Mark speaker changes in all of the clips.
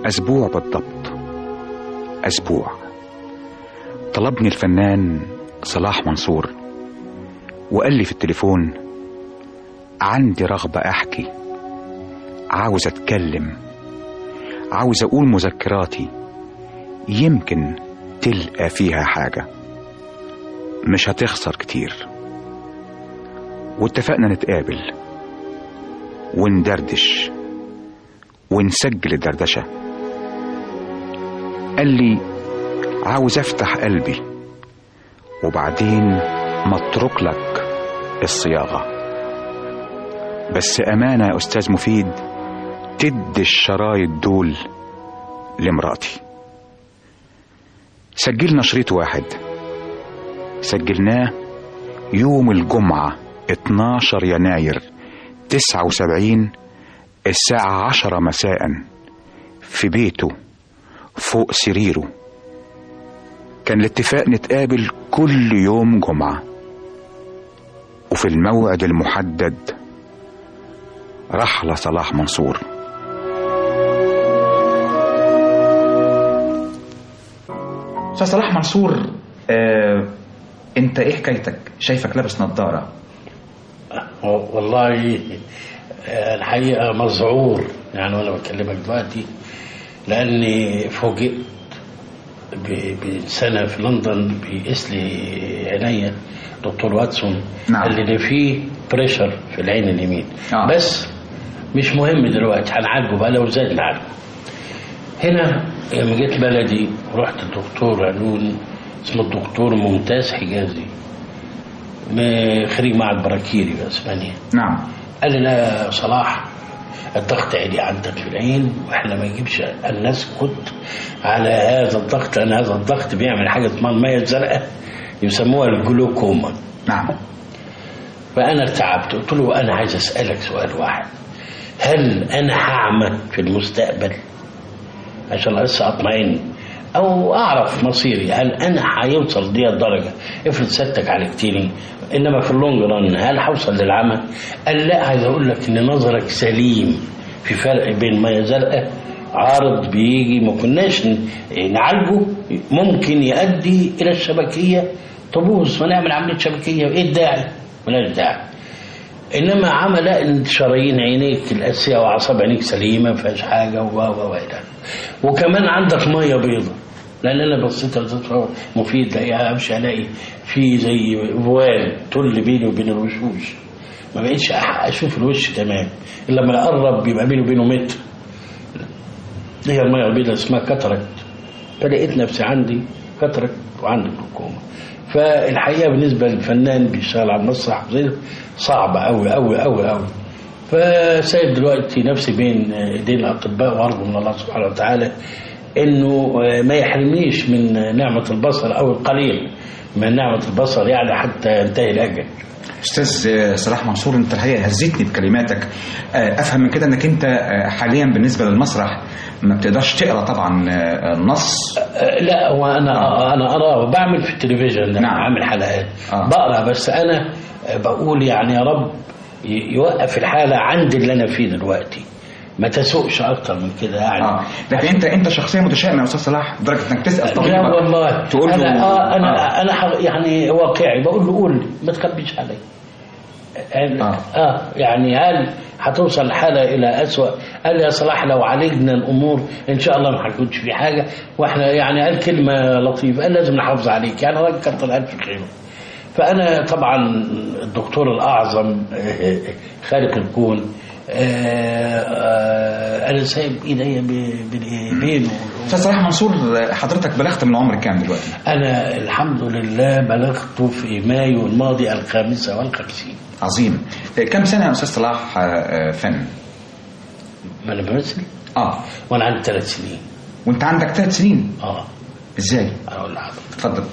Speaker 1: أسبوع بالضبط أسبوع طلبني الفنان صلاح منصور وقال لي في التليفون عندي رغبة أحكي عاوز أتكلم عاوز أقول مذكراتي يمكن تلقى فيها حاجة مش هتخسر كتير واتفقنا نتقابل وندردش ونسجل الدردشة قال لي عاوز افتح قلبي وبعدين مترك لك الصياغة بس أمانة يا أستاذ مفيد تدي الشرايط دول لمراتي سجلنا شريط واحد سجلناه يوم الجمعة 12 يناير 79 الساعة عشرة مساء في بيته فوق سريره كان الاتفاق نتقابل كل يوم جمعة وفي الموعد المحدد رحل صلاح منصور
Speaker 2: استاذ صلاح منصور آه، انت ايه حكايتك شايفك لابس نظاره
Speaker 3: والله آه، الحقيقة مذعور يعني وأنا بكلمك دلوقتي لأني فوجئت ب- بسنة في لندن بيقيس لي عينيا دكتور واتسون
Speaker 2: نعم.
Speaker 3: قال لي إن في بريشر في العين اليمين
Speaker 2: آه.
Speaker 3: بس مش مهم دلوقتي هنعالجه بقى لو زاد نعالجه هنا لما جيت بلدي رحت الدكتور علون اسمه الدكتور ممتاز حجازي م- خريج معهد براكيري في اسبانيا
Speaker 2: نعم
Speaker 3: قال لي لا يا صلاح الضغط عالي عندك في العين واحنا ما نجيبش ان نسكت على هذا الضغط لان هذا الضغط بيعمل حاجه اسمها الميه الزرقاء يسموها الجلوكوما
Speaker 2: نعم
Speaker 3: فانا ارتعبت قلت له انا عايز اسالك سؤال واحد هل انا هعمى في المستقبل عشان بس اطمئن او اعرف مصيري هل انا هيوصل دي الدرجه افرض سيادتك عالجتني انما في اللونج ران هل هوصل للعمى قال لا عايز اقول لك ان نظرك سليم في فرق بين ميه زرقاء عارض بيجي ما كناش ن- نعالجه ممكن يؤدي الى الشبكيه تبوظ ونعمل عمليه شبكيه ايه الداعي؟ ملاش داعي انما عمل ان شرايين عينيك الاساسيه واعصاب عينيك سليمه ما فيهاش حاجه و و و الى وكمان عندك ميه بيضة لان انا بصيت على الدكتور مفيد لاقيها امشي الاقي في زي فوال تل بيني وبين الوشوش ما بقتش أح- اشوف الوش تمام الا لما اقرب بيبقى بيني وبينه متر دي هي الميه البيضاء اسمها كاتراكت فلقيت نفسي عندي كاتراكت وعندي جلوكوما فالحقيقه بالنسبه للفنان بيشتغل على المسرح زي صعبه قوي قوي قوي قوي فسايب دلوقتي نفسي بين ايدين الاطباء وارجو من الله سبحانه وتعالى انه ما يحرمنيش من نعمه البصر او القليل من نعمه البصر يعني حتى ينتهي الاجل
Speaker 2: استاذ آه، صلاح منصور انت الحقيقه هزيتني بكلماتك آه، افهم من كده انك انت آه، حاليا بالنسبه للمسرح ما بتقدرش تقرا طبعا آه، النص
Speaker 3: أه، لا وانا
Speaker 2: آه.
Speaker 3: انا اراه بعمل في التلفزيون
Speaker 2: نعم.
Speaker 3: نعم. عامل حلقات
Speaker 2: آه.
Speaker 3: آه. بقرا بس انا بقول يعني يا رب ي- يوقف الحاله عند اللي انا فيه دلوقتي ما تسوقش اكتر من كده يعني
Speaker 2: اه لكن انت انت شخصيه متشائمه يا استاذ صلاح لدرجه انك تسال طبيبك
Speaker 3: لا والله
Speaker 2: تقول له
Speaker 3: انا آه انا
Speaker 2: آه.
Speaker 3: آه. انا ح- يعني واقعي بقول له قول لي ما تخبيش علي يعني
Speaker 2: آه.
Speaker 3: آه. اه يعني هل هتوصل الحاله الى اسوء قال لي يا صلاح لو عالجنا الامور ان شاء الله ما هيكونش في حاجه واحنا يعني قال كلمه لطيفه قال لازم نحافظ عليك يعني راجل كتر الف خيره فانا طبعا الدكتور الاعظم آه، خالق الكون آه، آه، انا سايب ايديا ب- بين- بينه
Speaker 2: استاذ صلاح منصور آه، حضرتك بلغت من العمر كام دلوقتي؟
Speaker 3: أنا الحمد لله بلغت في مايو الماضي الخامسة والخمسين
Speaker 2: عظيم آه، كم سنه يا استاذ صلاح آه، آه، فن؟
Speaker 3: ما أنا بمثل
Speaker 2: اه
Speaker 3: وأنا عندي ثلاث سنين
Speaker 2: وانت عندك ثلاث سنين
Speaker 3: أه
Speaker 2: ازاي؟
Speaker 3: أقول لحضرتك
Speaker 2: اتفضل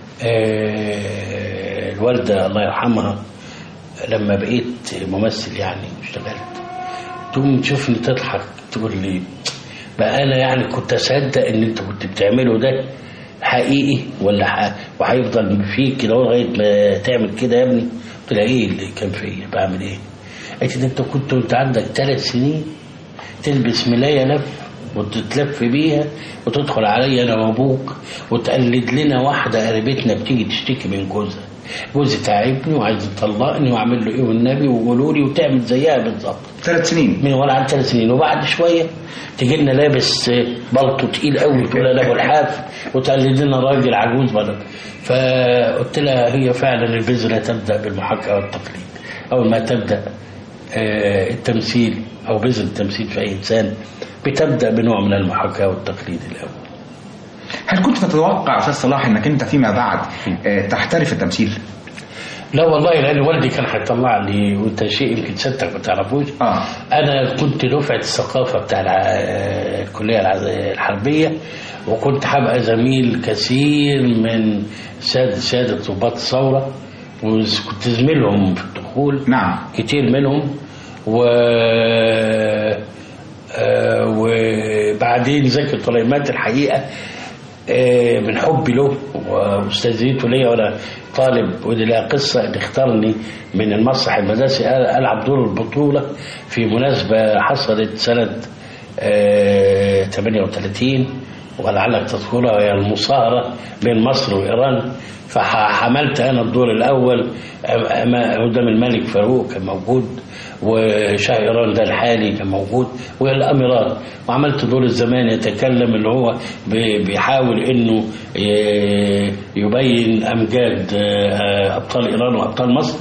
Speaker 3: آه، الوالدة الله يرحمها لما بقيت ممثل يعني واشتغلت تقوم تشوفني تضحك تقول لي بقى أنا يعني كنت أصدق إن أنت كنت بتعمله ده حقيقي ولا ح... وهيفضل فيك كده لغاية ما تعمل كده يا ابني قلت لها إيه اللي كان فيا بعمل إيه؟ قالت لي ده أنت كنت وأنت عندك ثلاث سنين تلبس ملاية لف وتتلف بيها وتدخل عليا انا وابوك وتقلد لنا واحده قريبتنا بتيجي تشتكي من جوزها جوزي تعبني وعايز يطلقني واعمل له ايه والنبي وقولوا لي وتعمل زيها بالظبط
Speaker 2: ثلاث سنين
Speaker 3: من ولا عن ثلاث سنين وبعد شويه تجي لنا لابس بلطو تقيل قوي تقول لنا ابو الحاف وتقلد لنا راجل عجوز بدل فقلت لها هي فعلا البذره تبدا بالمحاكاه والتقليد اول ما تبدا آه، التمثيل او بذره التمثيل في اي انسان بتبدا بنوع من المحاكاه والتقليد الاول
Speaker 2: هل كنت تتوقع استاذ صلاح انك انت فيما بعد آه، تحترف التمثيل؟
Speaker 3: لا والله لان والدي كان هيطلع لي وانت شيء يمكن سيادتك ما تعرفوش
Speaker 2: اه
Speaker 3: انا كنت دفعه الثقافه بتاع الع- الكليه الع- الحربيه وكنت هبقى زميل كثير من ساده ساده ضباط الثوره وكنت زميلهم في الدخول
Speaker 2: نعم
Speaker 3: كتير منهم و آه، وبعدين زكي طليمات الحقيقه آه، من حبي له واستاذيته ليا وانا طالب ودي لها قصه اللي اختارني من المسرح المدرسي العب دور البطوله في مناسبه حصلت سنه آه، 38 ولعلك تذكرها وهي المصاهره بين مصر وايران فحملت انا الدور الاول أم- أما- قدام الملك فاروق كان موجود وشاه ايران ده الحالي كان موجود والاميرات وعملت دور الزمان يتكلم اللي هو بي- بيحاول انه ي- يبين امجاد آه، ابطال ايران وابطال مصر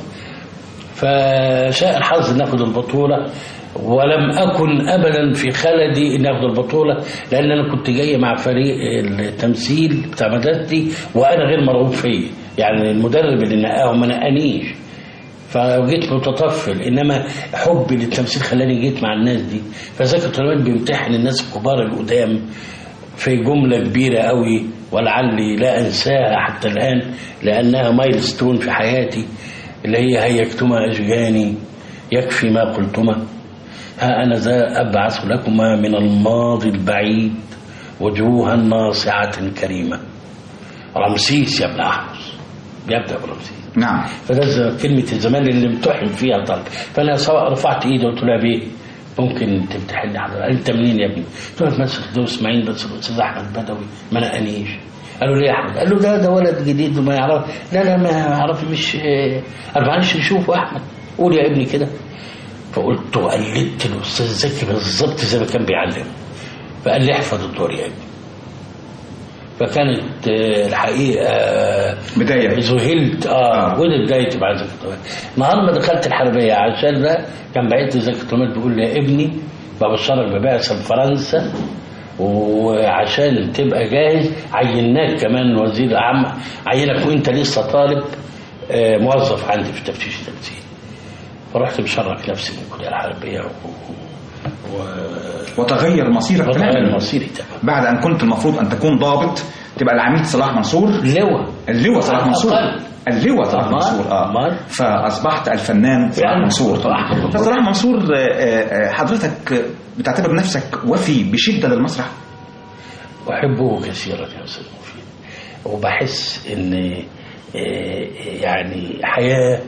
Speaker 3: فشاء الحظ ان اخذ البطوله ولم اكن ابدا في خلدي ان اخذ البطوله لان انا كنت جاي مع فريق التمثيل بتاع مدرستي وانا غير مرغوب فيه يعني المدرب اللي نقاهم ما نقانيش فجيت متطفل انما حبي للتمثيل خلاني جيت مع الناس دي فذاك طلبات بيمتحن الناس الكبار القدام في جملة كبيرة قوي ولعلي لا أنساها حتى الآن لأنها مايلستون في حياتي اللي هي هيكتما أشجاني يكفي ما قلتما ها أنا ذا أبعث لكما من الماضي البعيد وجوها ناصعة كريمة رمسيس يا ابن أحمس بيبدأ برمسيس
Speaker 2: نعم
Speaker 3: فده ز- كلمة الزمان اللي امتحن فيها طالب فأنا سواء رفعت إيدي وقلت لها بيه ممكن تمتحني حضرتك أنت منين يا ابني؟ قلت له اتمسك ده اسماعيل بس الأستاذ أحمد بدوي ما نقانيش قالوا ليه يا أحمد؟ قال له ده ده ولد جديد وما يعرف لا لا ما يعرف مش آه، قال معلش نشوفه يا أحمد قول يا ابني كده فقلت وقلدت الأستاذ زكي بالظبط زي ما كان بيعلم فقال لي احفظ الدور يا ابني فكانت آه، الحقيقة آه،
Speaker 2: بداية.
Speaker 3: ذهلت اه
Speaker 2: آه.
Speaker 3: ودي بدايتي مع زكي طويل نهار ما دخلت الحربيه عشان ده كان بعت لي زكي طويل بيقول لي يا ابني ببشرك ببعثه لفرنسا وعشان تبقى جاهز عيناك كمان وزير عام عينك وانت لسه طالب آه، موظف عندي في تفتيش التمثيل فرحت مشرك نفسي من الكليه الحربيه و... و...
Speaker 2: وتغير مصيرك
Speaker 3: وضع
Speaker 2: تماما
Speaker 3: مصيري تمام
Speaker 2: بعد ان كنت المفروض ان تكون ضابط تبقى العميد صلاح منصور
Speaker 3: لواء
Speaker 2: اللواء صلاح
Speaker 3: على
Speaker 2: منصور
Speaker 3: الأقل.
Speaker 2: اللواء صلاح
Speaker 3: أمال-
Speaker 2: منصور اه
Speaker 3: أمال.
Speaker 2: فاصبحت الفنان صلاح
Speaker 3: يعني
Speaker 2: منصور
Speaker 3: صلاح منصور.
Speaker 2: فصلاح منصور آه، آه، آه، حضرتك بتعتبر نفسك وفي بشده للمسرح
Speaker 3: أحبه كثيرا يا أستاذ مفيد وبحس إن آه، يعني حياة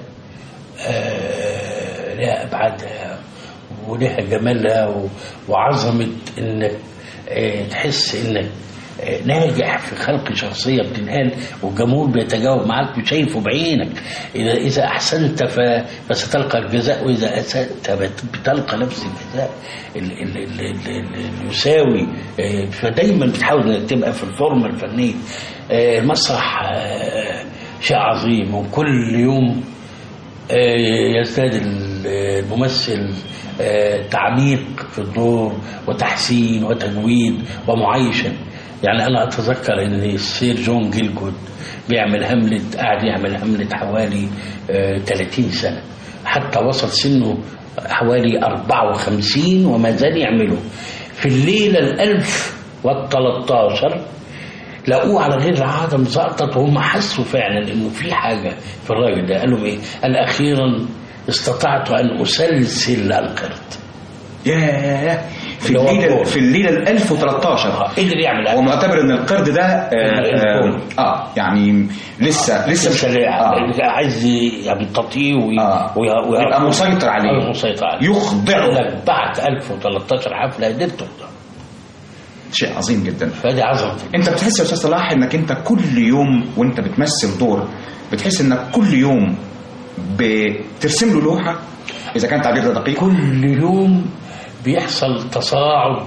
Speaker 3: آه، لها أبعادها ولها جمالها و- وعظمة إنك آه، تحس إنك آه، ناجح في خلق شخصية بتنقال والجمهور بيتجاوب معاك وشايفه بعينك إذا إذا أحسنت ف- فستلقى الجزاء وإذا أسأت بت- بتلقى نفس الجزاء ال- ال- ال- ال- ال- اللي يساوي آه، فدايما بتحاول إنك تبقى في الفورمة الفنية آه، المسرح آه، شيء عظيم وكل يوم آه، يزداد ال- الممثل آه، تعميق في الدور وتحسين وتجويد ومعايشة يعني أنا أتذكر إن السير جون جيلجود بيعمل هاملت قاعد يعمل هاملت حوالي آه، 30 سنة حتى وصل سنه حوالي 54 وما زال يعمله في الليلة الألف والتلتاشر لقوه على غير العاده مزقطط وهم حسوا فعلا انه في حاجه في الراجل ده قال لهم ايه؟ قال اخيرا استطعت ان اسلسل القرد
Speaker 2: ياه في
Speaker 3: اللي هو
Speaker 2: الليله
Speaker 3: الدور.
Speaker 2: في الليله ال 1013
Speaker 3: قدر يعمل
Speaker 2: هو
Speaker 3: هذا.
Speaker 2: معتبر ان القرد ده آه,
Speaker 3: الكون.
Speaker 2: آه, اه يعني لسه لسه
Speaker 3: لسه
Speaker 2: مش-
Speaker 3: اللي
Speaker 2: آه
Speaker 3: عايز يمتطيه وي...
Speaker 2: آه.
Speaker 3: وي... وي...
Speaker 2: يبقى مسيطر عليه.
Speaker 3: آه، مسيطر عليه
Speaker 2: يخضعه.
Speaker 3: قال لك بعد 1013 حفله قدرت تخضع
Speaker 2: شيء عظيم جدا
Speaker 3: فدي عظمه
Speaker 2: انت بتحس يا استاذ صلاح انك انت كل يوم وانت بتمثل دور بتحس انك كل يوم بترسم له لوحه اذا كان تعبير ده دقيق
Speaker 3: كل يوم بيحصل تصاعد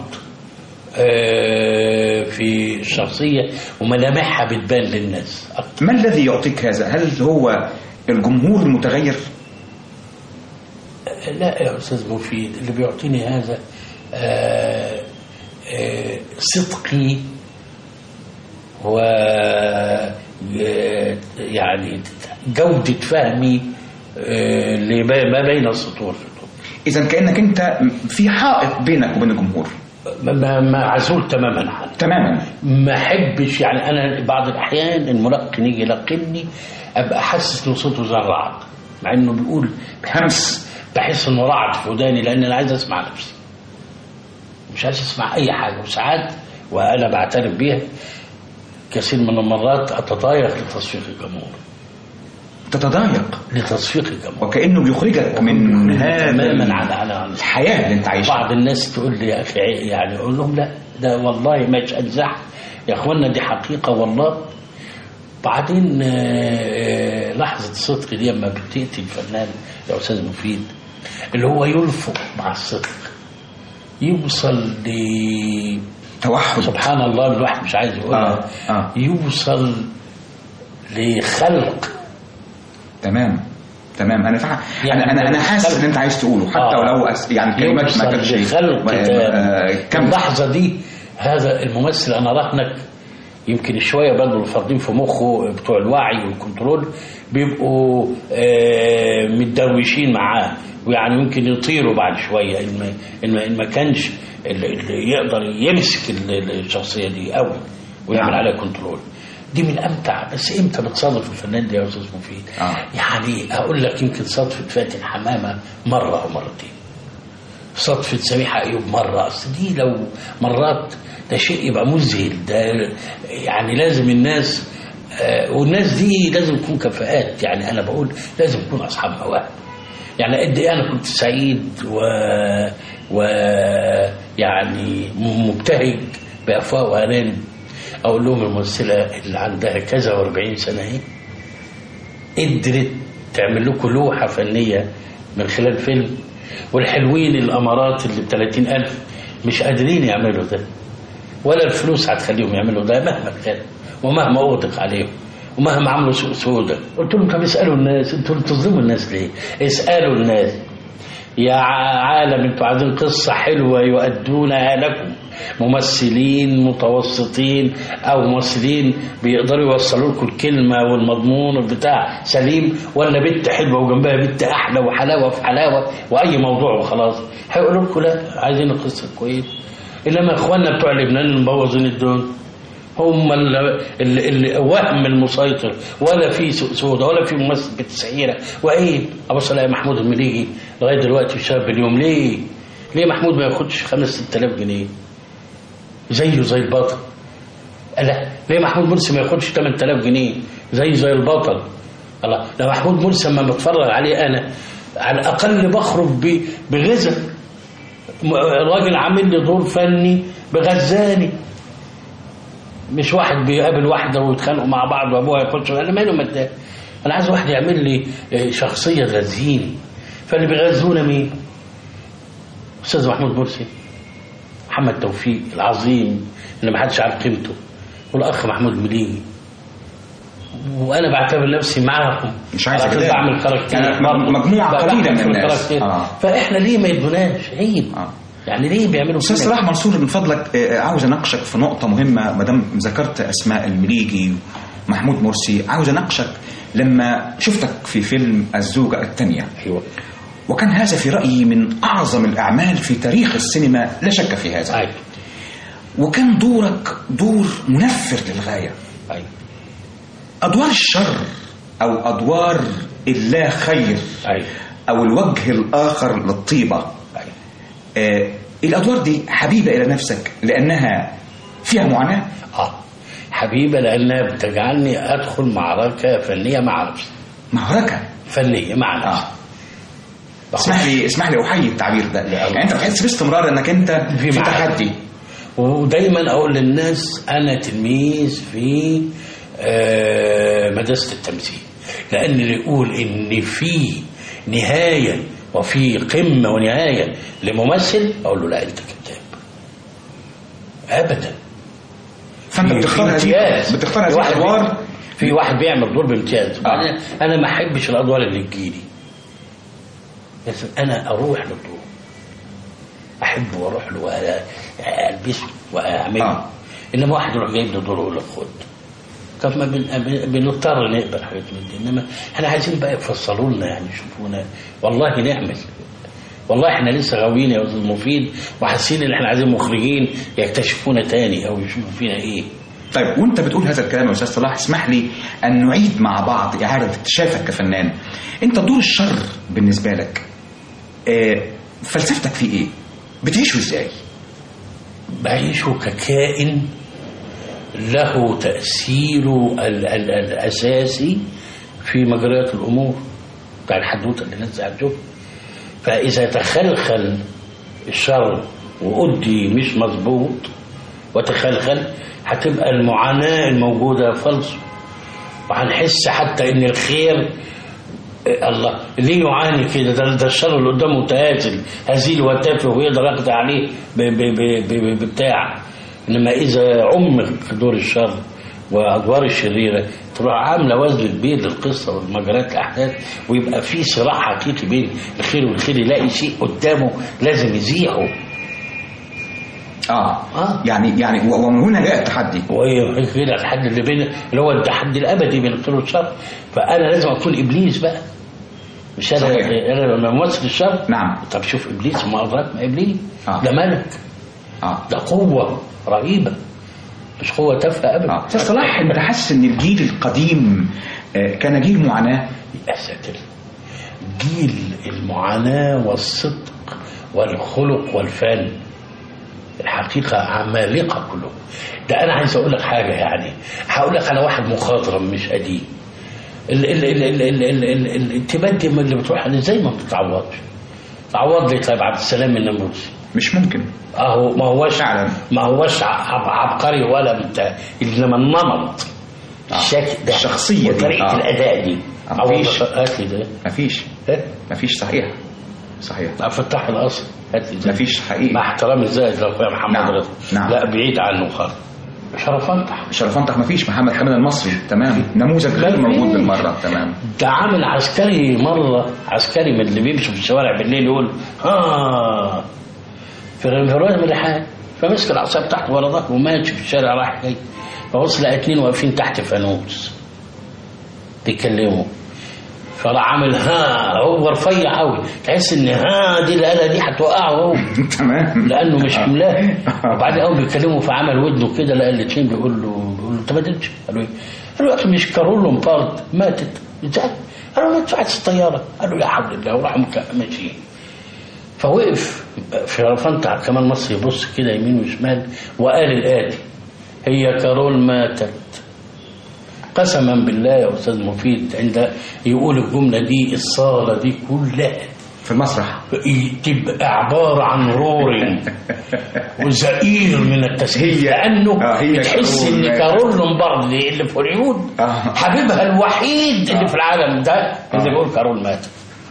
Speaker 3: آه، في الشخصية وملامحها بتبان للناس أكتر.
Speaker 2: ما الذي يعطيك هذا هل هو الجمهور المتغير
Speaker 3: لا يا أستاذ مفيد اللي بيعطيني هذا آه، آه، صدقي و آه، يعني جودة فهمي آه، لما بين السطور
Speaker 2: اذا كانك انت في حائط بينك وبين الجمهور
Speaker 3: ما- ما ما عزول تماما عنه
Speaker 2: تماما
Speaker 3: ما احبش يعني انا بعض الاحيان الملقن يجي يلقني ابقى حاسس ان صوته زي الرعد مع انه بيقول
Speaker 2: همس
Speaker 3: بحس انه رعد في وداني لان انا عايز اسمع نفسي مش عايز اسمع اي حاجه وساعات وانا بعترف بيها كثير من المرات اتضايق لتصفيق الجمهور
Speaker 2: تتضايق
Speaker 3: لتصفيق الجمهور
Speaker 2: وكانه بيخرجك من هذا
Speaker 3: تماما على على على
Speaker 2: الحياه اللي انت عايشها
Speaker 3: بعض الناس تقول لي يا اخي عي- يعني اقول لهم لا ده والله ما اتزح يا اخوانا دي حقيقه والله بعدين آه، آه، لحظه الصدق دي لما بتاتي الفنان يا استاذ مفيد اللي هو يلفق مع الصدق يوصل ل
Speaker 2: توحد
Speaker 3: سبحان الله الواحد مش عايز يقولها
Speaker 2: آه، آه.
Speaker 3: يوصل لخلق
Speaker 2: تمام تمام انا فاهم
Speaker 3: يعني
Speaker 2: انا انا انا حاسس ان انت عايز تقوله حتى
Speaker 3: آه.
Speaker 2: ولو أس... يعني كلمات ما كانتش
Speaker 3: يوصل لخلق
Speaker 2: آه،
Speaker 3: كتاب
Speaker 2: كم
Speaker 3: اللحظة دي هذا الممثل أنا راهنك يمكن شوية برضه الفردين في مخه بتوع الوعي والكنترول بيبقوا آه، متدروشين معاه ويعني يمكن يطيروا بعد شوية إن ما, إن ما, إن ما كانش اللي اللي يقدر يمسك ال- الشخصية دي قوي ويعمل
Speaker 2: نعم.
Speaker 3: عليها كنترول دي من امتع بس امتى بتصادف الفنان ده يا استاذ مفيد؟
Speaker 2: آه.
Speaker 3: يعني اقول لك يمكن صدفه فاتن حمامه مره او مرتين صدفة سميحة أيوب مرة أصل دي لو مرات ده شيء يبقى مذهل ده يعني لازم الناس آه، والناس دي لازم تكون كفاءات يعني أنا بقول لازم يكون أصحاب مواهب يعني قد إيه أنا كنت سعيد و, و يعني مبتهج بأفواه وأرانب أقول لهم الممثلة اللي عندها كذا و40 سنة أهي قدرت تعمل لكم لوحة فنية من خلال فيلم والحلوين الأمارات اللي ب 30000 مش قادرين يعملوا ده ولا الفلوس هتخليهم يعملوا ده مهما كان ومهما أغدق عليهم ومهما عملوا سوء سودة قلت لهم طب اسألوا الناس انتوا بتظلموا الناس ليه؟ اسألوا الناس يا عالم انتوا عايزين قصة حلوة يؤدونها لكم ممثلين متوسطين او ممثلين بيقدروا يوصلوا لكم الكلمة والمضمون والبتاع سليم ولا بنت حلوة وجنبها بنت احلى وحلاوة في حلاوة واي موضوع وخلاص هيقولوا لكم لا عايزين القصة كويس انما اخواننا بتوع لبنان اللي مبوظين الدنيا هم اللي, اللي, اللي وهم المسيطر ولا في سوق سودا ولا في ممثل بتسعيره وايه ابص الاقي محمود المليجي لغايه دلوقتي شاب اليوم ليه؟ ليه محمود ما ياخدش 5 6000 جنيه؟ زيه زي البطل لا ليه محمود مرسي ما ياخدش 8000 جنيه زيه زي البطل الله لو محمود مرسي لما بتفرج عليه انا على الاقل بخرج ب- بغذاء م- راجل عامل لي دور فني بغزاني مش واحد بيقابل واحده ويتخانقوا مع بعض وابوها يخش انا ماله متضايق انا عايز واحد يعمل لي آه، شخصيه تغذيني فاللي بيغذونا مين؟ استاذ محمود مرسي محمد توفيق العظيم اللي ما حدش عارف قيمته والاخ محمود مليجي وانا بعتبر نفسي معاهم
Speaker 2: مش عايز
Speaker 3: على طول
Speaker 2: أجدال.
Speaker 3: بعمل كاركتير
Speaker 2: يعني
Speaker 3: برضه.
Speaker 2: مجموعة
Speaker 3: بعمل
Speaker 2: قليلة من
Speaker 3: في
Speaker 2: الناس.
Speaker 3: الكاركتير.
Speaker 2: آه.
Speaker 3: فاحنا ليه ما يدوناش عيب
Speaker 2: آه.
Speaker 3: يعني ليه بيعملوا
Speaker 2: استاذ
Speaker 3: كده؟
Speaker 2: صلاح منصور من فضلك آه، عاوز اناقشك في نقطه مهمه ما دام ذكرت اسماء المليجي ومحمود مرسي عاوز اناقشك لما شفتك في فيلم الزوجه الثانيه
Speaker 3: ايوه
Speaker 2: وكان هذا في رايي من اعظم الاعمال في تاريخ السينما لا شك في هذا
Speaker 3: ايوه
Speaker 2: وكان دورك دور منفر للغايه
Speaker 3: ايوه
Speaker 2: ادوار الشر او ادوار اللا خير
Speaker 3: ايوه
Speaker 2: او الوجه الاخر للطيبه
Speaker 3: ايوه
Speaker 2: آه، الادوار دي حبيبه الى نفسك لانها فيها معاناه
Speaker 3: اه حبيبه لانها بتجعلني ادخل معركه فنيه مع نفسي
Speaker 2: معركه
Speaker 3: فنيه مع
Speaker 2: اه
Speaker 3: نفسي
Speaker 2: اسمح لي اسمح لي احيي التعبير ده يعني انت بتحس باستمرار انك انت
Speaker 3: في
Speaker 2: في
Speaker 3: معركة.
Speaker 2: تحدي
Speaker 3: ودايما اقول للناس انا تلميذ في آه، مدرسه التمثيل لان اللي يقول ان في نهايه وفي قمه ونهايه لممثل اقول له لا انت كذاب ابدا
Speaker 2: فانت
Speaker 3: في-
Speaker 2: بتختار
Speaker 3: في
Speaker 2: هذه
Speaker 3: امتياز.
Speaker 2: بتختار
Speaker 3: في
Speaker 2: هذه
Speaker 3: واحد
Speaker 2: الادوار
Speaker 3: بي- في واحد بيعمل دور بامتياز
Speaker 2: آه.
Speaker 3: انا انا ما احبش الادوار اللي تجيلي لازم انا اروح للدور احبه واروح له والبسه واعمله
Speaker 2: آه.
Speaker 3: انما واحد يروح جايب لي دور ويقول لك خد طب ما بن- بن- بنضطر نقبل حاجات من دي انما احنا عايزين بقى يفصلوا لنا يعني يشوفونا والله نعمل والله احنا لسه غاويين يا استاذ مفيد وحاسين ان احنا عايزين مخرجين يكتشفونا تاني او يشوفوا فينا ايه
Speaker 2: طيب وانت بتقول هذا الكلام يا استاذ صلاح اسمح لي ان نعيد مع بعض اعاده اكتشافك كفنان انت دور الشر بالنسبه لك آه فلسفتك فيه ايه بتعيشه ازاي
Speaker 3: بعيشه ككائن له تأثيره ال- ال- الأساسي في مجريات الأمور بتاع الحدوتة اللي الناس هتشوفها فإذا تخلخل الشر وأدي مش مظبوط وتخلخل هتبقى المعاناة الموجودة فلسفة وهنحس حتى إن الخير إيه الله ليه يعاني كده ده, ده الشر اللي قدامه متهازل هزيل وتافه ويقدر يقضي عليه ب- ب- ب- ب- ببتاع انما اذا عمق دور الشر وادوار الشريره تروح عامله وزن كبير للقصه ومجريات الاحداث ويبقى في صراع حقيقي بين الخير والخير يلاقي شيء قدامه لازم يزيحه
Speaker 2: اه,
Speaker 3: آه.
Speaker 2: يعني يعني و- ومن هنا جاء التحدي
Speaker 3: وهي كده الحد اللي بين اللي هو التحدي الابدي بين الخير والشر فانا لازم اكون ابليس بقى مش انا
Speaker 2: صحيح.
Speaker 3: انا لما ممثل الشر
Speaker 2: نعم.
Speaker 3: طب شوف ابليس ما ادراك ما ابليس
Speaker 2: آه.
Speaker 3: ده ملك
Speaker 2: اه
Speaker 3: ده قوه رهيبه مش قوه تافهه ابدا
Speaker 2: اه استاذ صلاح انت حاسس ان الجيل القديم آه كان جيل معاناه
Speaker 3: يا ساتر جيل المعاناه والصدق والخلق والفن الحقيقة عمالقة كلهم ده أنا عايز أقول لك حاجة يعني هقول لك على واحد مخاضرم مش قديم ال ال ال ال ال ال ال ال الانتباه دي من اللي بتروح عليه زي ما بتتعوضش تعوض لي طيب عبد السلام النمرودي
Speaker 2: مش ممكن
Speaker 3: اهو ما هوش
Speaker 2: فعلا.
Speaker 3: ما هوش عب- عبقري ولا بتاع انما النمط الشكل ده
Speaker 2: الشخصية دي.
Speaker 3: وطريقه
Speaker 2: آه.
Speaker 3: الاداء دي
Speaker 2: آه،
Speaker 3: عوض
Speaker 2: مفيش.
Speaker 3: هات لي ده
Speaker 2: مفيش
Speaker 3: إيه؟
Speaker 2: مفيش صحيح صحيح
Speaker 3: عبد الفتاح الاصل هات لي ده
Speaker 2: مفيش حقيقي
Speaker 3: مع احترامي الزائد لاخويا محمد
Speaker 2: نعم.
Speaker 3: رضا
Speaker 2: نعم.
Speaker 3: لا بعيد عنه خالص شرف انطح
Speaker 2: شرفانتك مفيش محمد حمد المصري تمام نموذج غير موجود بالمره تمام
Speaker 3: ده عامل عسكري مرة عسكري من اللي بيمشوا في الشوارع بالليل يقول ها في رواية من الريحان فمسك العصا بتاعته ورا ظهره وماشي في الشارع رايح جاي فبص لقى اتنين واقفين تحت فانوس بيتكلموا فراح عامل ها هو رفيع قوي تحس ان ها دي الاله دي هتوقعه هو
Speaker 2: تمام
Speaker 3: لانه مش
Speaker 2: آه.
Speaker 3: حملاه وبعدين اول بيتكلموا فعمل ودنه كده لقى الاثنين بيقول له بيقول له انت ما درتش قال له ايه؟ قال له يا اخي مش كارول لومبارد ماتت ازاي؟ قال له ماتت في الطياره قال له لا حول الله وراح مك- ماشيين فوقف في رفنت كمان مصر يبص كده يمين وشمال وقال الآتي هي كارول ماتت قسما بالله يا أستاذ مفيد عند يقول الجملة دي الصالة دي كلها
Speaker 2: في المسرح
Speaker 3: تبقى عبارة عن رورنج وزئير من التسهيل لأنه
Speaker 2: آه، هي
Speaker 3: بتحس
Speaker 2: كارول
Speaker 3: إن
Speaker 2: ماتت.
Speaker 3: كارول لومباردي اللي في هوليوود
Speaker 2: آه.
Speaker 3: حبيبها الوحيد اللي في العالم ده اللي
Speaker 2: آه.
Speaker 3: بيقول كارول ماتت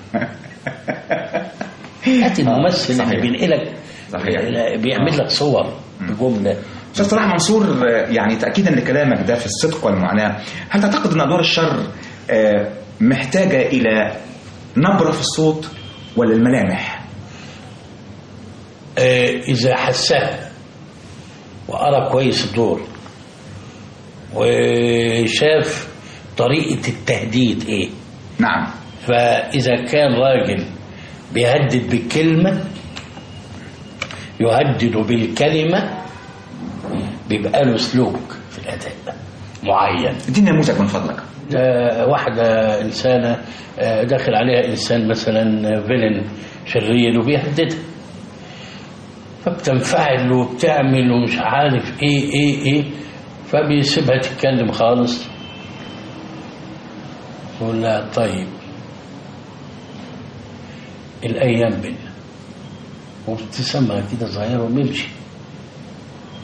Speaker 3: هات الممثل اللي
Speaker 2: صحيح.
Speaker 3: بينقلك
Speaker 2: صحيح.
Speaker 3: بيعمل لك صور بجملة
Speaker 2: استاذ صلاح منصور آه، يعني تاكيدا لكلامك ده في الصدق والمعاناه هل تعتقد ان ادوار الشر آه، محتاجه الى نبره في الصوت ولا الملامح
Speaker 3: آه، إذا حسها وقرا كويس الدور وشاف طريقة التهديد إيه
Speaker 2: نعم
Speaker 3: فإذا كان راجل بيهدد بالكلمة يهدد بالكلمة بيبقى له سلوك في الأداء معين
Speaker 2: اديني نموذج من فضلك
Speaker 3: آه، واحدة إنسانة آه، داخل عليها إنسان مثلا فيلن شرير وبيهددها فبتنفعل وبتعمل ومش عارف إيه إيه إيه فبيسيبها تتكلم خالص يقول لها طيب الأيام بينا وابتسامة كده صغيرة وبيمشي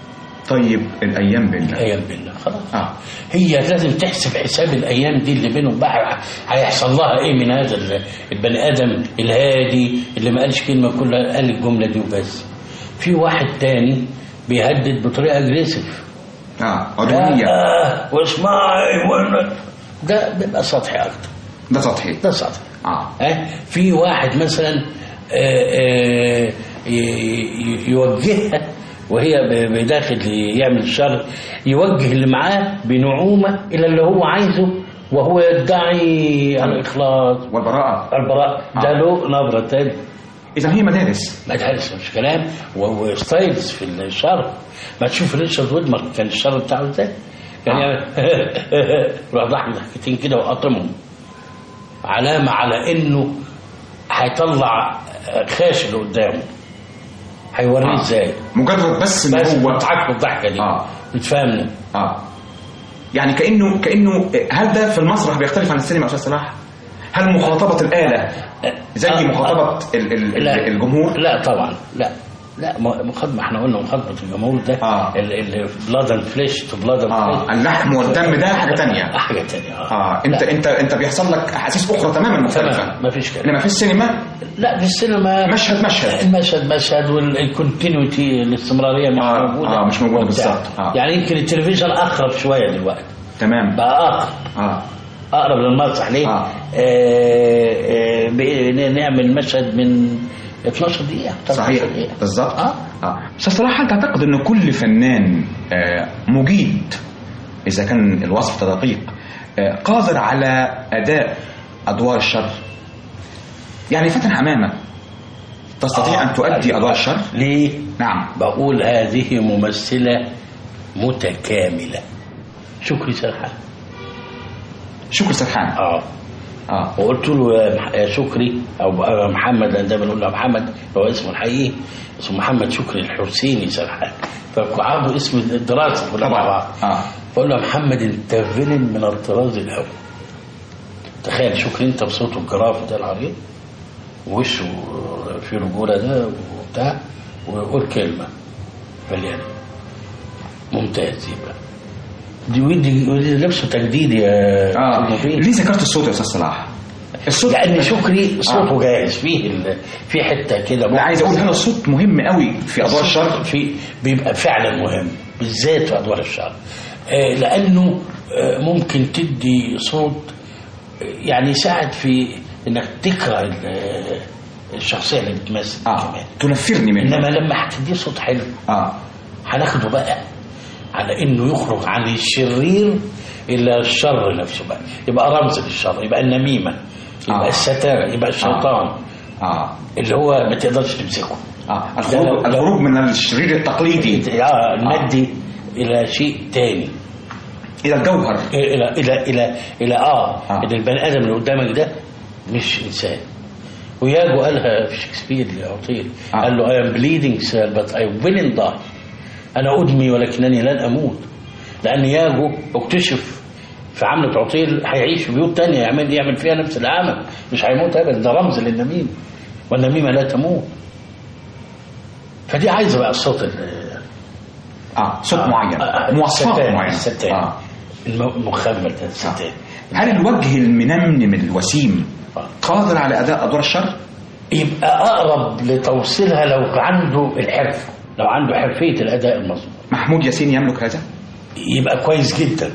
Speaker 2: طيب الايام بينا
Speaker 3: ايام بالله خلاص
Speaker 2: اه
Speaker 3: هي لازم تحسب حساب الايام دي اللي بينهم بقى هيحصل لها ايه من هذا ال- البني ادم الهادي اللي ما قالش كلمه كلها قال الجمله دي وبس في واحد تاني بيهدد بطريقه اجريسيف
Speaker 2: اه عدوانيه
Speaker 3: آه واسمعي وأنا- ده بيبقى سطحي اكتر
Speaker 2: ده سطحي
Speaker 3: ده سطحي
Speaker 2: اه
Speaker 3: ها في واحد مثلا آه، آه، ي- ي- يوجهها وهي ب- بداخل يعمل الشر يوجه اللي معاه بنعومة إلى اللي هو عايزه وهو يدعي الإخلاص
Speaker 2: والبراءه
Speaker 3: البراء ده
Speaker 2: آه.
Speaker 3: له نبرة تاني
Speaker 2: اذا هي مدارس
Speaker 3: مدارس مش كلام و- وستايلز في الشر ما تشوف ريتشارد ويدمر كان الشر بتاعه ازاي كان
Speaker 2: آه.
Speaker 3: يعمل يروح ضحك ضحكتين كده وقاطمهم علامة على انه هيطلع خاشن قدامه هيوريه
Speaker 2: آه.
Speaker 3: ازاي
Speaker 2: مجرد بس ان
Speaker 3: بس
Speaker 2: هو
Speaker 3: بيضحك الضحكة دي
Speaker 2: آه.
Speaker 3: بتفهمنا
Speaker 2: اه يعني كانه كانه هل ده في المسرح بيختلف عن السينما يا استاذ صلاح؟ هل مخاطبه الاله زي
Speaker 3: آه،
Speaker 2: مخاطبه
Speaker 3: آه.
Speaker 2: ال- ال-
Speaker 3: لا.
Speaker 2: الجمهور؟
Speaker 3: لا طبعا لا لا م- مخاطبة احنا قلنا مخاطبة الجمهور ده
Speaker 2: آه.
Speaker 3: بلاد اند فليش تو بلاد اند
Speaker 2: اه اللحم والدم ده حاجه تانية
Speaker 3: حاجة تانية اه,
Speaker 2: اه انت
Speaker 3: لا.
Speaker 2: انت انت بيحصل لك احاسيس اخرى تماما مختلفه
Speaker 3: تمام مفيش كلام
Speaker 2: انما في السينما
Speaker 3: لا في السينما
Speaker 2: مشهد مشهد
Speaker 3: المشهد مشهد والكونتينيوتي الاستمراريه مش
Speaker 2: آه،
Speaker 3: موجوده
Speaker 2: آه، مش موجودة
Speaker 3: وبتاع.
Speaker 2: بالظبط، آه.
Speaker 3: يعني يمكن التلفزيون اقرب شويه دلوقتي
Speaker 2: تمام
Speaker 3: بقى اقرب
Speaker 2: اه
Speaker 3: اقرب للمسرح ليه؟
Speaker 2: آه.
Speaker 3: آه. آه بقى نعمل مشهد من 12 دقيقه 13
Speaker 2: صحيح
Speaker 3: دقيقة.
Speaker 2: بالظبط
Speaker 3: اه
Speaker 2: اه استاذ صلاح هل تعتقد ان كل فنان آه مجيد اذا كان الوصف ده دقيق آه قادر على اداء ادوار الشر يعني فاتن حمامه تستطيع ان تؤدي ادوار الشر
Speaker 3: ليه؟
Speaker 2: نعم
Speaker 3: بقول هذه ممثله متكامله شكري سرحان
Speaker 2: شكر سرحان
Speaker 3: اه
Speaker 2: اه
Speaker 3: وقلت له يا مح- يا شكري او يا محمد لان دايما نقول له محمد هو اسمه الحقيقي اسمه محمد شكري الحسيني سرحان فعرضوا اسم الدراسه كلها مع بعض
Speaker 2: اه
Speaker 3: بقول له يا محمد انت فيلن من الطراز الاول تخيل شكري انت بصوته الجراف ده العريض ووشه في رجوله ده وبتاع ويقول كلمه مليانه ممتاز يبقى دي ودي ودي لبسه تجديد يا
Speaker 2: اه
Speaker 3: مفيد.
Speaker 2: ليه ذكرت الصوت يا استاذ صلاح الصوت
Speaker 3: لان شكري صوته
Speaker 2: آه.
Speaker 3: جاهز فيه ال... في حته كده
Speaker 2: لا عايز اقول هنا الصوت مهم قوي في ادوار الشر
Speaker 3: في بيبقى فعلا مهم بالذات في ادوار الشر آه، لانه آه، ممكن تدي صوت آه، يعني يساعد في انك تكره ال- آه، الشخصيه اللي بتمثل
Speaker 2: اه
Speaker 3: كمان
Speaker 2: تنفرني منه
Speaker 3: انما لما هتديه صوت حلو
Speaker 2: اه
Speaker 3: هناخده بقى على انه يخرج عن الشرير الى الشر نفسه بقى يبقى رمز للشر يبقى النميمه يبقى
Speaker 2: آه.
Speaker 3: الستاره يبقى الشيطان
Speaker 2: اه
Speaker 3: اللي هو ما تقدرش تمسكه
Speaker 2: اه الخروج
Speaker 3: لا، لا.
Speaker 2: الخروج من الشرير التقليدي
Speaker 3: اه المادي الى شيء تاني
Speaker 2: الى الجوهر
Speaker 3: الى الى الى الى اه,
Speaker 2: آه.
Speaker 3: ان البني ادم اللي قدامك ده مش انسان وياجو قالها في شكسبير لعطيل
Speaker 2: آه.
Speaker 3: قال له I am bleeding sir but I will die انا ادمي ولكنني لن اموت لان ياجو اكتشف في عملة عطيل هيعيش في بيوت تانية يعمل يعمل فيها نفس العمل مش هيموت ابدا ده رمز للنميمة والنميمة لا تموت فدي عايزة بقى الصوت ال-
Speaker 2: اه صوت
Speaker 3: آه،
Speaker 2: معين
Speaker 3: آه،
Speaker 2: مواصفات
Speaker 3: الستان،
Speaker 2: معينه
Speaker 3: الستان
Speaker 2: آه.
Speaker 3: الم- المخمر ده الستان
Speaker 2: هل الوجه المنمنم الوسيم
Speaker 3: آه.
Speaker 2: قادر على اداء ادوار الشر؟
Speaker 3: يبقى اقرب لتوصيلها لو عنده الحرفه لو عنده حرفيه الاداء المظبوط
Speaker 2: محمود ياسين يملك هذا؟
Speaker 3: يبقى كويس جدا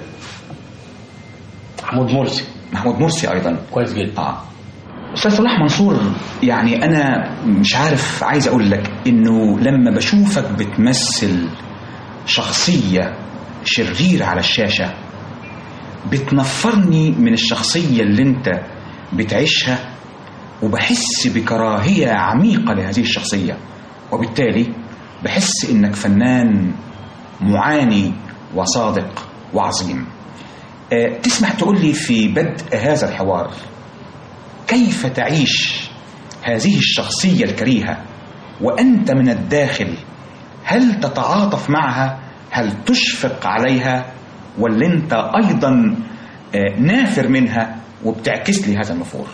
Speaker 3: محمود مرسي
Speaker 2: محمود مرسي ايضا
Speaker 3: كويس جدا
Speaker 2: اه استاذ صلاح منصور يعني انا مش عارف عايز اقول لك انه لما بشوفك بتمثل شخصيه شريره على الشاشه بتنفرني من الشخصيه اللي انت بتعيشها وبحس بكراهيه عميقه لهذه الشخصيه وبالتالي بحس انك فنان معاني وصادق وعظيم آه، تسمح تقول لي في بدء هذا الحوار كيف تعيش هذه الشخصية الكريهة وأنت من الداخل هل تتعاطف معها هل تشفق عليها ولا أنت أيضا آه، نافر منها وبتعكس لي هذا النفور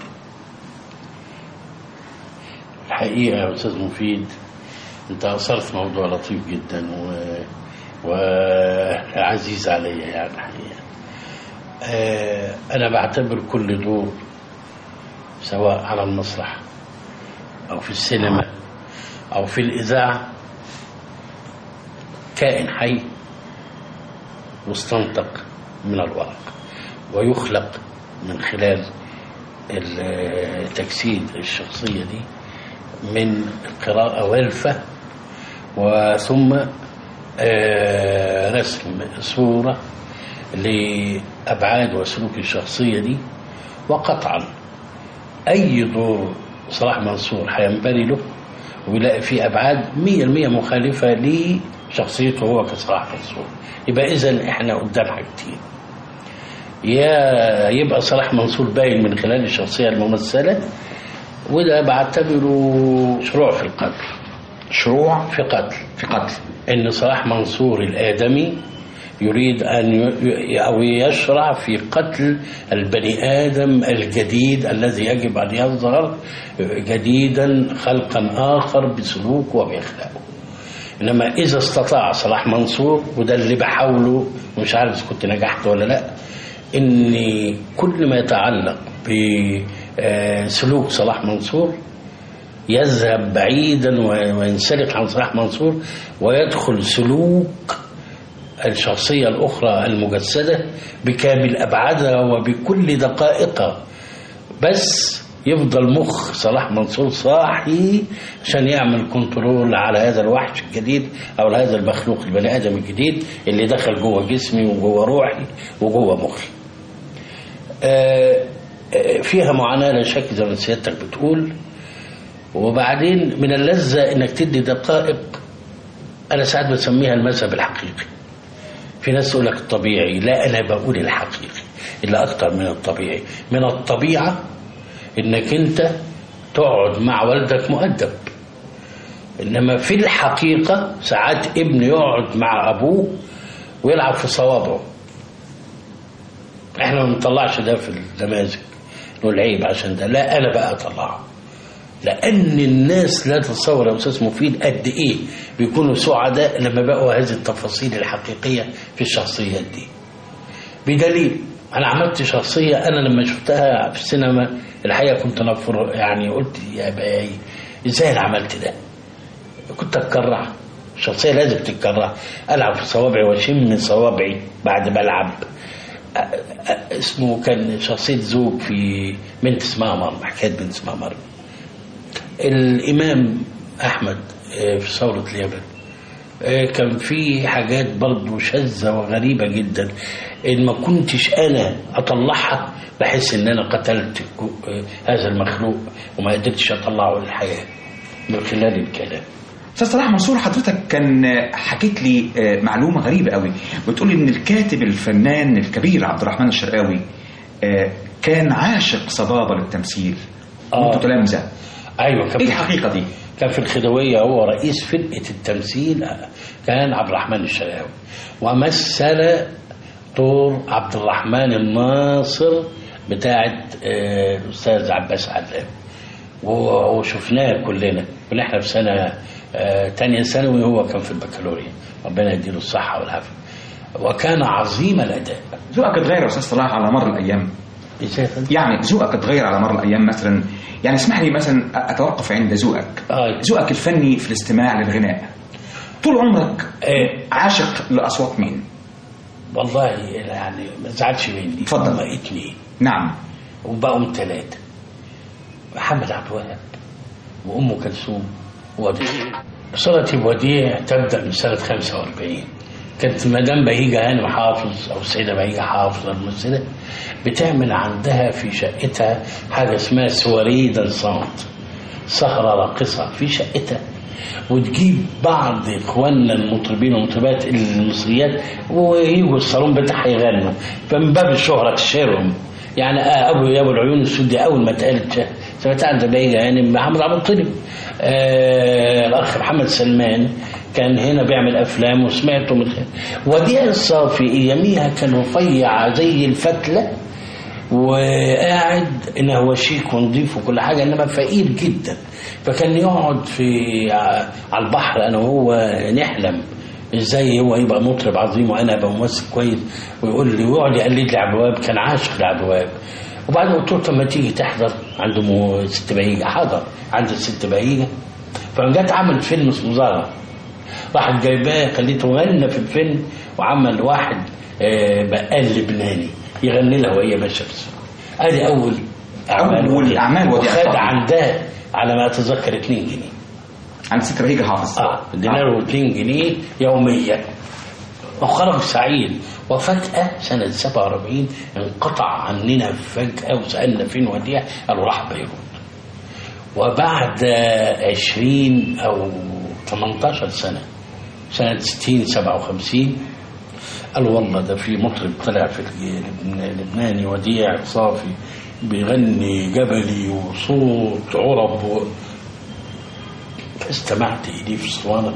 Speaker 3: الحقيقه يا استاذ مفيد انت اثرت موضوع لطيف جدا وعزيز علي يعني الحقيقة آه، أنا بعتبر كل دور سواء على المسرح أو في السينما أو في الإذاعة كائن حي مستنطق من الورق ويخلق من خلال ال- تجسيد الشخصية دي من القراءة والفهم وثم آه، رسم صورة لأبعاد وسلوك الشخصية دي وقطعا أي دور صلاح منصور هينبري له ويلاقي فيه أبعاد مية المية مخالفة لشخصيته هو كصلاح منصور يبقى إذا إحنا قدام حاجتين يا يبقى صلاح منصور باين من خلال الشخصية الممثلة وده بعتبره شروع في القتل
Speaker 2: شروع
Speaker 3: في قتل
Speaker 2: في قتل
Speaker 3: ان صلاح منصور الادمي يريد ان ي- او يشرع في قتل البني ادم الجديد الذي يجب ان يظهر جديدا خلقا اخر بسلوكه وباخلاقه انما اذا استطاع صلاح منصور وده اللي بحاوله مش عارف اذا كنت نجحت ولا لا ان كل ما يتعلق بسلوك صلاح منصور يذهب بعيدا و- وينسلق عن صلاح منصور ويدخل سلوك الشخصية الأخرى المجسدة بكامل أبعادها وبكل دقائقها بس يفضل مخ صلاح منصور صاحي عشان يعمل كنترول على هذا الوحش الجديد او هذا المخلوق البني ادم الجديد اللي دخل جوه جسمي وجوه روحي وجوه مخي. آه، آه، فيها معاناه لا شك زي ما سيادتك بتقول وبعدين من اللذه انك تدي دقائق انا ساعات بسميها المذهب الحقيقي. في ناس تقول لك الطبيعي لا انا بقول الحقيقي اللي اكتر من الطبيعي من الطبيعه انك انت تقعد مع والدك مؤدب انما في الحقيقه ساعات ابن يقعد مع ابوه ويلعب في صوابعه احنا ما بنطلعش ده في النماذج نقول عيب عشان ده لا انا بقى اطلعه لان الناس لا تتصور يا استاذ مفيد قد ايه بيكونوا سعداء لما بقوا هذه التفاصيل الحقيقيه في الشخصيات دي بدليل انا عملت شخصيه انا لما شفتها في السينما الحقيقه كنت نفر يعني قلت يا باي ازاي انا عملت ده كنت اتكرع الشخصيه لازم تتكرع العب في صوابعي واشم من صوابعي بعد ما العب أ- أ- اسمه كان شخصيه زوج في بنت اسمها مرمى حكايه بنت اسمها مرمى الامام احمد آه، في ثوره اليمن آه، كان في حاجات برضه شاذة وغريبة جدا إن ما كنتش أنا أطلعها بحس إن أنا قتلت الكو- آه، هذا المخلوق وما قدرتش أطلعه للحياة من خلال الكلام
Speaker 2: استاذ صلاح منصور حضرتك كان حكيت لي آه، معلومه غريبه قوي بتقول ان الكاتب الفنان الكبير عبد الرحمن الشرقاوي آه، كان عاشق صبابه للتمثيل
Speaker 3: آه.
Speaker 2: وانتوا تلامذه
Speaker 3: أيوة كان
Speaker 2: ايه
Speaker 3: في-
Speaker 2: الحقيقه دي؟
Speaker 3: كان في الخديوية هو رئيس فرقة التمثيل كان عبد الرحمن الشرقاوي ومثل دور عبد الرحمن الناصر بتاعة آه، الأستاذ عباس علام و- وشفناه كلنا كنا احنا في سنة آه، تانية ثانوي هو كان في البكالوريا ربنا يديله الصحة والعافية وكان عظيم الأداء
Speaker 2: ذوقك اتغير يا استاذ صلاح على مر الايام
Speaker 3: ازاي يا فندم؟
Speaker 2: يعني ذوقك اتغير على مر الايام مثلا يعني اسمح لي مثلا اتوقف عند ذوقك
Speaker 3: آه.
Speaker 2: ذوقك الفني في الاستماع للغناء طول عمرك
Speaker 3: آه.
Speaker 2: عاشق لاصوات مين؟
Speaker 3: والله يعني ما تزعلش مني
Speaker 2: اتفضل.
Speaker 3: هما اتنين
Speaker 2: نعم
Speaker 3: وبقوا ثلاثة محمد عبد الوهاب وأم كلثوم ووديع صلتي بوديع تبدأ من سنة 45 كانت مدام بهيجة هانم حافظ أو السيدة بهيجة حافظ الممثلة بتعمل عندها في شقتها حاجة اسمها سواري دانسانت سهرة راقصة في شقتها وتجيب بعض اخواننا المطربين والمطربات المصريات ويجوا الصالون بتاعها يغنوا فمن باب الشهرة تشيرهم يعني آه ابو يا ابو العيون السود دي اول ما اتقالت سمعتها عند بهيجة يعني محمد عبد المطلب آه الاخ محمد سلمان كان هنا بيعمل افلام وسمعته من وديع الصافي اياميها كان رفيع زي الفتله وقاعد ان هو شيك ونظيف وكل حاجه انما فقير جدا فكان يقعد في ع- على البحر انا وهو نحلم ازاي هو يبقى مطرب عظيم وانا ابقى ممثل كويس ويقول لي ويقعد يقلد لي عبد الوهاب كان عاشق لعبد الوهاب وبعدين قلت له طب ما تيجي تحضر عند ام ست بهيجه حضر عند الست بهيجه فجت عملت فيلم اسمه زهره راحت جايباه خليته غنى في الفيلم وعمل واحد آه، بقال لبناني يغني لها وهي ماشيه في السوق ادي اول
Speaker 2: أول
Speaker 3: وديع.
Speaker 2: أعمال وديع
Speaker 3: وخد
Speaker 2: الطاهر.
Speaker 3: عندها على ما اتذكر 2 جنيه
Speaker 2: عند ست بهيجة حافظ
Speaker 3: اه دينار و2 جنيه يوميا وخرج سعيد وفجأة سنة 47 انقطع عننا فجأة وسألنا فين وديع قالوا راح بيروت وبعد 20 أو 18 سنة سنة 60 57 قالوا والله ده في مطرب طلع في لبن- لبناني وديع صافي بيغني جبلي وصوت عرب و... فاستمعت إليه في اسطوانة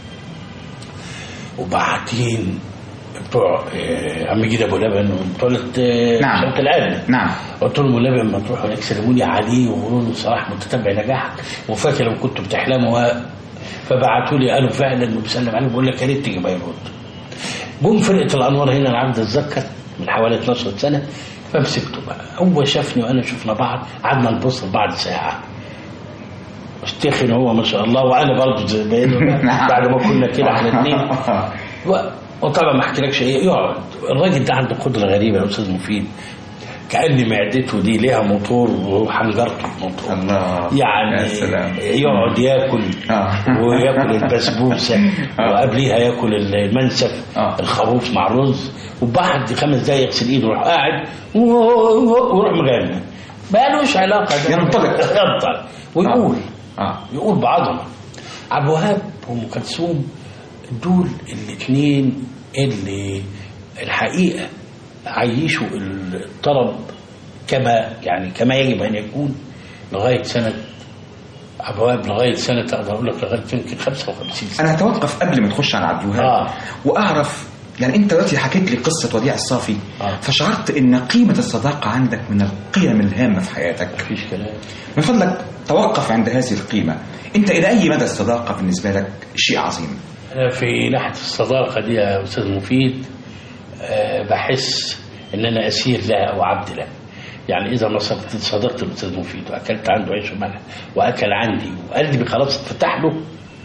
Speaker 3: وبعدين بتوع آه، عم جيد ابو لبن وبطولة آه،
Speaker 2: نعم.
Speaker 3: شمس العالم
Speaker 2: نعم
Speaker 3: قلت لهم والنبي لما تروحوا هناك سلموني عليه وقولوا له صلاح متتبع نجاحك وفاكر لو كنتوا بتحلموا فبعتوا لي قالوا فعلا انه بيسلم عليه بقول لك يا ريت تيجي بيروت جم فرقه الانوار هنا انا عبد اتذكر من حوالي 12 سنه فمسكته بقى هو شافني وانا شفنا بعض قعدنا نبص بعد ساعه اشتخن هو ما شاء الله وانا برضه زي ما
Speaker 2: نعم.
Speaker 3: بعد ما كنا كده احنا الاثنين و- وطبعا ما احكيلكش ايه يقعد الراجل ده عنده قدره غريبه يا استاذ مفيد كان معدته دي ليها موتور وحنجرته موتور
Speaker 2: الله
Speaker 3: يعني
Speaker 2: يا سلام
Speaker 3: يقعد ياكل
Speaker 2: آه.
Speaker 3: وياكل البسبوسه
Speaker 2: آه.
Speaker 3: وقبليها ياكل المنسف
Speaker 2: آه.
Speaker 3: الخروف مع الرز وبعد خمس دقايق يغسل ايده ويروح قاعد ويروح مغني مالوش علاقه ده
Speaker 2: ينطلق.
Speaker 3: ينطلق ويقول
Speaker 2: اه
Speaker 3: يقول بعضهم عبد الوهاب وام كلثوم دول الاثنين اللي الحقيقه عيشوا الطرب كما يعني كما يجب ان يكون لغايه سنه عبد الوهاب لغايه سنه اقدر اقول لك لغايه يمكن 55 سنه
Speaker 2: انا هتوقف قبل ما تخش على عبد الوهاب
Speaker 3: آه.
Speaker 2: واعرف يعني انت دلوقتي حكيت لي قصه وديع الصافي
Speaker 3: آه.
Speaker 2: فشعرت ان قيمه الصداقه عندك من القيم الهامه في حياتك
Speaker 3: مفيش كلام
Speaker 2: من فضلك توقف عند هذه القيمه انت الى اي مدى الصداقه بالنسبه لك شيء عظيم
Speaker 3: أنا في ناحية الصداقة دي يا أستاذ مفيد آه، بحس إن أنا أسير لها أو عبد لها يعني إذا ما صدقت صدقت الأستاذ مفيد وأكلت عنده عيش وملح وأكل عندي وقلبي خلاص اتفتح له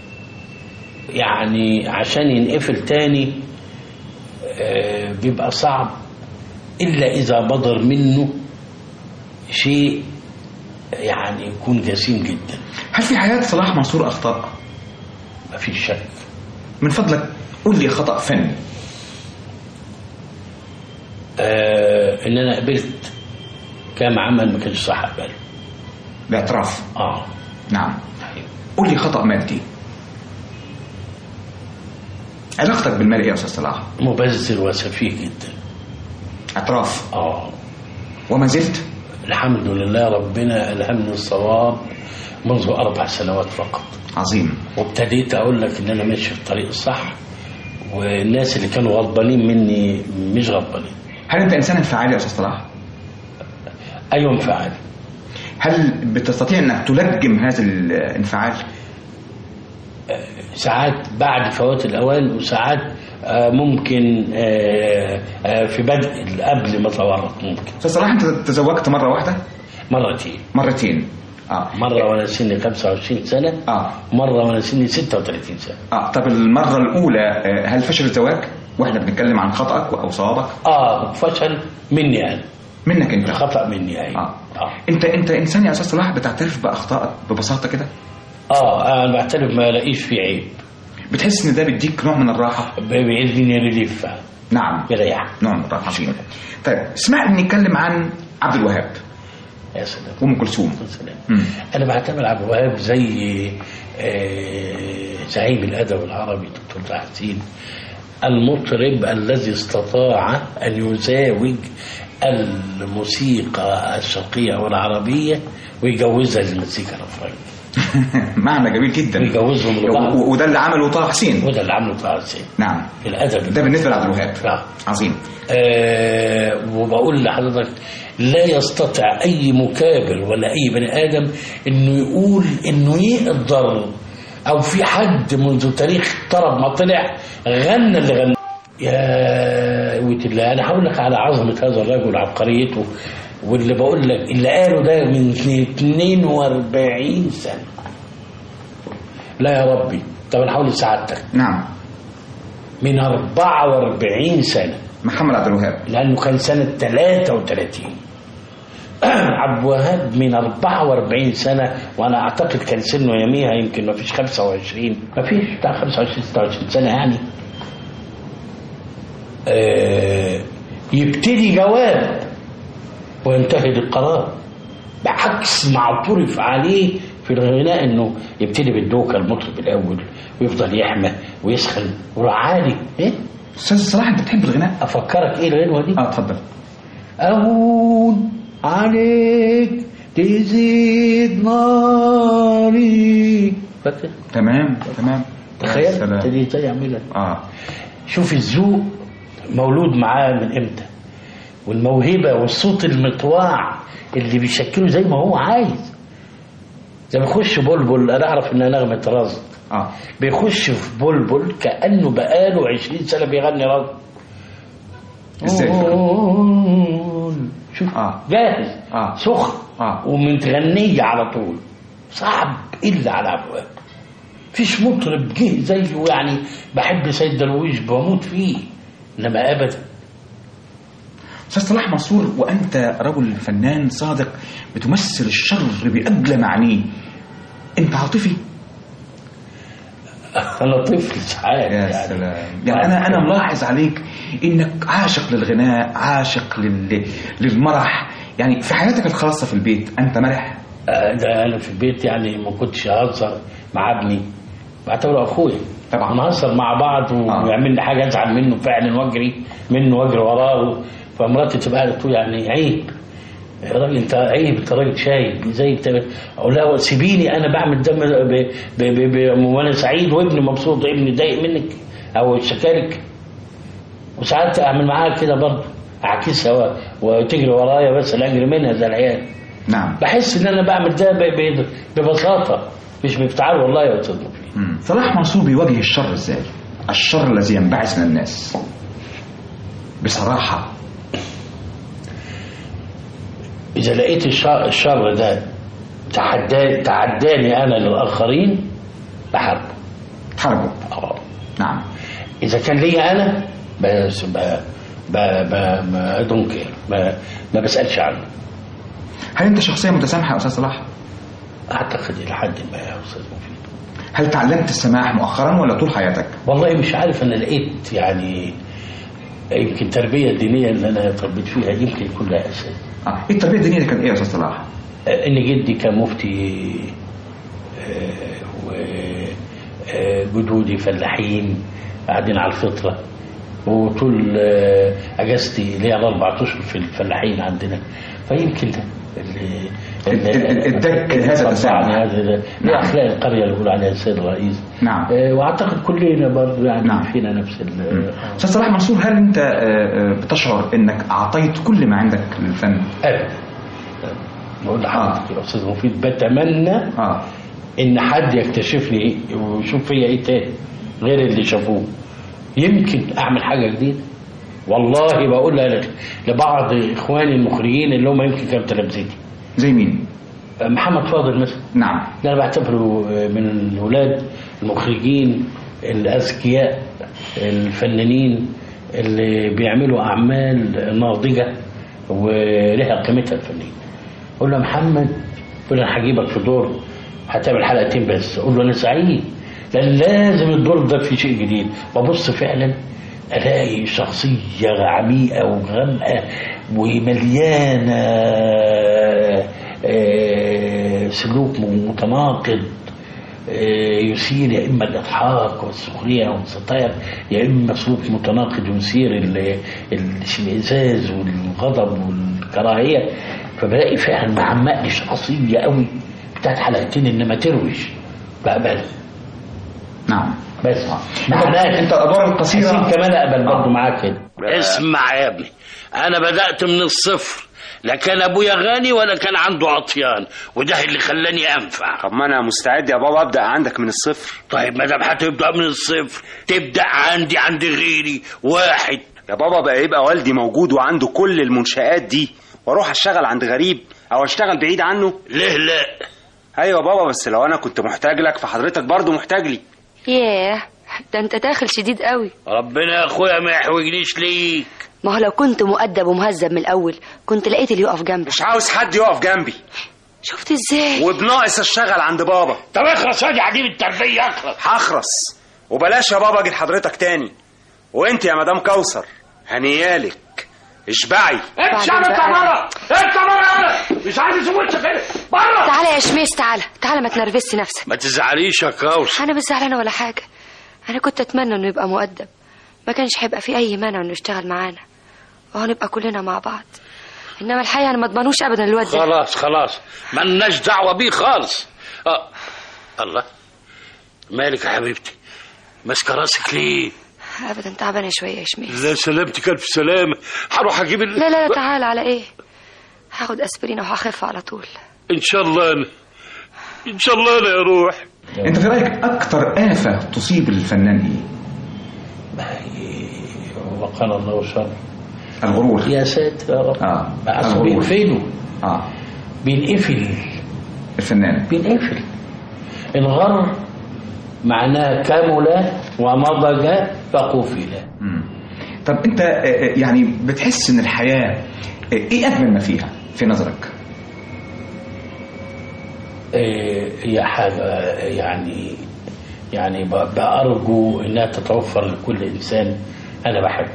Speaker 3: يعني عشان ينقفل تاني آه، بيبقى صعب إلا إذا بدر منه شيء يعني يكون جسيم جدا
Speaker 2: هل في حياه صلاح منصور اخطاء
Speaker 3: ما فيش شك
Speaker 2: من فضلك قول لي خطا فني
Speaker 3: آه ان انا قبلت كام عمل ما كانش صح اقبله
Speaker 2: الاعتراف
Speaker 3: اه
Speaker 2: نعم
Speaker 3: أيوة.
Speaker 2: قول لي خطا مادي علاقتك بالمال ايه يا استاذ صلاح
Speaker 3: مبذر وسفيه جدا
Speaker 2: اعتراف
Speaker 3: اه
Speaker 2: وما زلت
Speaker 3: الحمد لله ربنا الهمني الصواب منذ اربع سنوات فقط
Speaker 2: عظيم
Speaker 3: وابتديت اقول لك ان انا ماشي في الطريق الصح والناس اللي كانوا غضبانين مني مش غضبانين
Speaker 2: هل انت انسان انفعالي يا استاذ صلاح
Speaker 3: ايوه انفعال
Speaker 2: هل بتستطيع انك تلجم هذا الانفعال
Speaker 3: ساعات بعد فوات الاوان وساعات آه، ممكن آه، آه، في بدء قبل ما اتورط ممكن
Speaker 2: استاذ صلاح انت تزوجت مره واحده
Speaker 3: مرتين
Speaker 2: مرتين اه
Speaker 3: مرة وأنا سني 25 سنة
Speaker 2: اه
Speaker 3: مرة وأنا سني 36 سنة
Speaker 2: اه طب المره الاولى آه، هل فشل الزواج واحنا بنتكلم عن خطأك او صوابك
Speaker 3: آه فشل مني أنا
Speaker 2: منك انت
Speaker 3: خطأ مني أيوة
Speaker 2: اه
Speaker 3: آه
Speaker 2: انت انت انسان يا استاذ صلاح بتعترف باخطائك ببساطه كده
Speaker 3: آه أنا بعترف ما الاقيش فيه عيب
Speaker 2: بتحس ان ده بيديك نوع من الراحه
Speaker 3: بيديني ريليف فعلا
Speaker 2: نعم
Speaker 3: يريح
Speaker 2: نوع من الراحه عظيم طيب اسمعني نتكلم عن عبد الوهاب
Speaker 3: يا سلام
Speaker 2: وام كلثوم
Speaker 3: يا سلام
Speaker 2: مم.
Speaker 3: أنا بعتبر عبد الوهاب زي آه، زعيم الأدب العربي دكتور طه حسين المطرب الذي استطاع أن يزاوج الموسيقى الشرقية والعربية ويجوزها للمزيكا الأفريقية
Speaker 2: معنى جميل جدا
Speaker 3: ويجوزهم لبعض
Speaker 2: و- وده اللي عمله طه حسين
Speaker 3: وده اللي عمله طه حسين
Speaker 2: نعم
Speaker 3: في الأدب
Speaker 2: ده بالنسبه لعبد الوهاب
Speaker 3: نعم.
Speaker 2: عظيم
Speaker 3: آه وبقول لحضرتك لا يستطيع اي مكابر ولا اي بني ادم انه يقول انه يقدر او في حد منذ تاريخ طرب ما طلع غنى اللي غنى يا قوة الله انا هقول لك على عظمه هذا الرجل عبقريته واللي بقول لك اللي قاله ده من 42 سنه لا يا ربي طب انا هقول لسعادتك
Speaker 2: نعم
Speaker 3: من 44 سنه
Speaker 2: محمد عبد الوهاب
Speaker 3: لانه كان سنه 33 عبد الوهاب من 44 سنه وانا اعتقد كان سنه يوميها يمكن ما فيش 25 ما فيش بتاع 25 26 سنه يعني آه يبتدي جواب وينتهي بالقرار بعكس ما اعترف عليه في الغناء انه يبتدي بالدوكه المطرب الاول ويفضل يحمى ويسخن ويروح عالي ايه
Speaker 2: استاذ صلاح انت بتحب الغناء
Speaker 3: افكرك ايه الغنوه دي
Speaker 2: اه اتفضل
Speaker 3: أهون عليك تزيد ناري فاكر
Speaker 2: تمام تمام يا
Speaker 3: تخيل
Speaker 2: سلام.
Speaker 3: ابتدي ازاي يعملها
Speaker 2: اه
Speaker 3: شوف الذوق مولود معاه من امتى والموهبه والصوت المطواع اللي بيشكله زي ما هو عايز لما يخش بلبل انا اعرف انها نغمه رصد
Speaker 2: اه
Speaker 3: بيخش في بلبل كانه بقاله 20 سنه بيغني رصد
Speaker 2: ازاي
Speaker 3: شوف
Speaker 2: آه.
Speaker 3: جاهز
Speaker 2: آه.
Speaker 3: سخن
Speaker 2: آه.
Speaker 3: ومتغنية على طول صعب إلا على أبواب فيش مطرب جه زيه يعني بحب سيد درويش بموت فيه إنما أبدا
Speaker 2: استاذ صلاح منصور وانت رجل فنان صادق بتمثل الشر باجلى معانيه انت عاطفي
Speaker 3: أنا طفل ساعات
Speaker 2: يا سلام يعني انا انا ملاحظ عليك انك عاشق للغناء عاشق لل... للمرح يعني في حياتك الخاصه في البيت انت مرح
Speaker 3: آه، ده أنا في البيت يعني ما كنتش أهزر مع ابني بعتبره أخويا
Speaker 2: طبعا.
Speaker 3: نهزر مع بعض
Speaker 2: آه.
Speaker 3: ويعمل لي حاجة أزعل منه فعلا وأجري منه وأجري وراه فمراتي تبقى تقول يعني عيب يا راجل انت عيب انت راجل شايب ازاي بتعمل اقول لها سيبيني انا بعمل ده ب- ب- ب- ب- وانا سعيد وابني مبسوط ابني ضايق منك او شكالك وساعات اعمل معاها كده برضه اعكسها و- وتجري ورايا بس لا اجري منها زي العيال
Speaker 2: نعم
Speaker 3: بحس ان انا بعمل ده ب- ب- ببساطه مش بافتعال والله يا استاذ مفيد
Speaker 2: مم. صلاح منصور بيواجه الشر ازاي الشر الذي ينبعث من الناس بصراحه
Speaker 3: اذا لقيت الشر, الشر ده تعداني تعداني انا للاخرين بحاربه
Speaker 2: تحاربه
Speaker 3: اه
Speaker 2: نعم
Speaker 3: اذا كان ليا انا بس ب ب ب ما دونك ما, ما بسالش عنه
Speaker 2: هل انت شخصيه متسامحه يا استاذ صلاح
Speaker 3: اعتقد الى حد ما يا استاذ مفيد
Speaker 2: هل تعلمت السماح مؤخرا ولا طول حياتك
Speaker 3: والله مش عارف انا لقيت يعني يمكن التربيه الدينيه اللي انا تربيت فيها يمكن يكون لها اساس
Speaker 2: آه. ايه التربيه الدينيه دي كانت ايه يا استاذ صلاح
Speaker 3: ان جدي كان مفتي وجدودي فلاحين قاعدين على الفطره وطول آه، اجازتي ليا اربع اشهر في الفلاحين عندنا فيمكن ده اللي
Speaker 2: ال- ال- اداك هذا
Speaker 3: طبعني
Speaker 2: التسامح.
Speaker 3: هذا ده.
Speaker 2: نعم.
Speaker 3: هي اخلاق القريه اللي بيقول عليها السيد الرئيس
Speaker 2: نعم.
Speaker 3: آه، واعتقد كلنا برضه يعني
Speaker 2: نعم.
Speaker 3: فينا نفس ال-
Speaker 2: استاذ صلاح منصور هل انت آه، آه، بتشعر انك اعطيت كل ما عندك للفن
Speaker 3: ابدا بقول لحضرتك يا استاذ مفيد بتمنى
Speaker 2: اه
Speaker 3: ان حد يكتشفني ويشوف فيا ايه تاني غير اللي شافوه يمكن اعمل حاجه جديده والله بقولها ل- لبعض اخواني المخرجين اللي هم يمكن كانوا تلامذتي
Speaker 2: زي مين
Speaker 3: محمد فاضل مثلا
Speaker 2: نعم
Speaker 3: ده انا بعتبره من الولاد المخرجين الاذكياء الفنانين اللي بيعملوا اعمال ناضجه ولها قيمتها الفنيه اقول له يا محمد يقول لي انا هجيبك في دور هتعمل حلقتين بس اقول له انا سعيد لان لازم الدور ده فيه شيء جديد وابص فعلا الاقي شخصيه عميقه وغامقه ومليانه آه، سلوك متناقض آه، يثير يا اما الاضحاك والسخريه والستاير يا اما سلوك متناقض يثير ال- الاشمئزاز والغضب والكراهيه فبلاقي فعلا معمق لي شخصيه قوي بتاعت حلقتين انما تروش بقبلها
Speaker 2: نعم
Speaker 3: بس معناه
Speaker 2: انت الادوار القصيره
Speaker 3: حسين كمان اقبل برضه
Speaker 2: آه.
Speaker 3: معاك كده اسمع يا ابني انا بدات من الصفر لا كان ابويا غني ولا كان عنده عطيان وده اللي خلاني انفع
Speaker 4: طب ما انا مستعد يا بابا ابدا عندك من الصفر
Speaker 3: طيب ما دام هتبدا من الصفر تبدا عندي عند غيري واحد
Speaker 4: يا بابا بقى يبقى والدي موجود وعنده كل المنشآت دي واروح اشتغل عند غريب او اشتغل بعيد عنه
Speaker 3: ليه لا
Speaker 4: ايوه يا بابا بس لو انا كنت محتاج لك فحضرتك برضه محتاج لي
Speaker 5: ياه ده انت داخل شديد قوي
Speaker 3: ربنا يا اخويا ما يحوجنيش ليك
Speaker 5: ما هو لو كنت مؤدب ومهذب من الاول كنت لقيت اللي يقف جنبك
Speaker 4: مش عاوز حد يقف جنبي
Speaker 5: شفت ازاي
Speaker 4: وبناقص اشتغل عند بابا
Speaker 3: طب اخرس يا عديم التربيه اخرس
Speaker 4: هخرس وبلاش يا بابا اجي لحضرتك تاني وانت يا مدام كوثر هنيالك اشبعي
Speaker 3: انت
Speaker 5: بعدين
Speaker 3: اطلع
Speaker 5: بقى.
Speaker 3: بره اطلع بره مش عايز اسيبك كده بره
Speaker 5: تعالى يا شميس تعالى تعالى ما تنرفزش نفسك
Speaker 3: ما تزعليش يا كوثر
Speaker 5: انا مش زعلانه ولا حاجه انا كنت اتمنى انه يبقى مؤدب ما كانش هيبقى في اي مانع انه يشتغل معانا وهنبقى كلنا مع بعض انما الحقيقه انا ما اضمنوش ابدا الواد ده
Speaker 3: خلاص خلاص مالناش دعوه بيه خالص اه الله مالك يا حبيبتي ماسكه راسك ليه
Speaker 5: ابدا تعبانه شويه يا شميس
Speaker 3: لا سلامتك الف سلامه هروح اجيب ال...
Speaker 5: لا لا لا تعالى على ايه هاخد اسبرين وهخف على طول
Speaker 3: ان شاء الله انا ان شاء الله انا اروح
Speaker 2: انت في رايك اكتر آفة تصيب الفنان ايه
Speaker 3: وقال الله شر
Speaker 2: الغرور
Speaker 3: يا ساتر يا رب
Speaker 2: اه
Speaker 3: أصل
Speaker 2: الغرور
Speaker 3: بيقفلوا
Speaker 2: اه
Speaker 3: بينقفل
Speaker 2: الفنان
Speaker 3: بينقفل الغر معناه كمل ومضج فقفل
Speaker 2: مم. طب انت آه، آه، يعني بتحس ان الحياة آه، ايه اجمل ما فيها في نظرك
Speaker 3: إيه، هي حاجة يعني يعني ب- بأرجو إنها تتوفر لكل إنسان أنا بحبه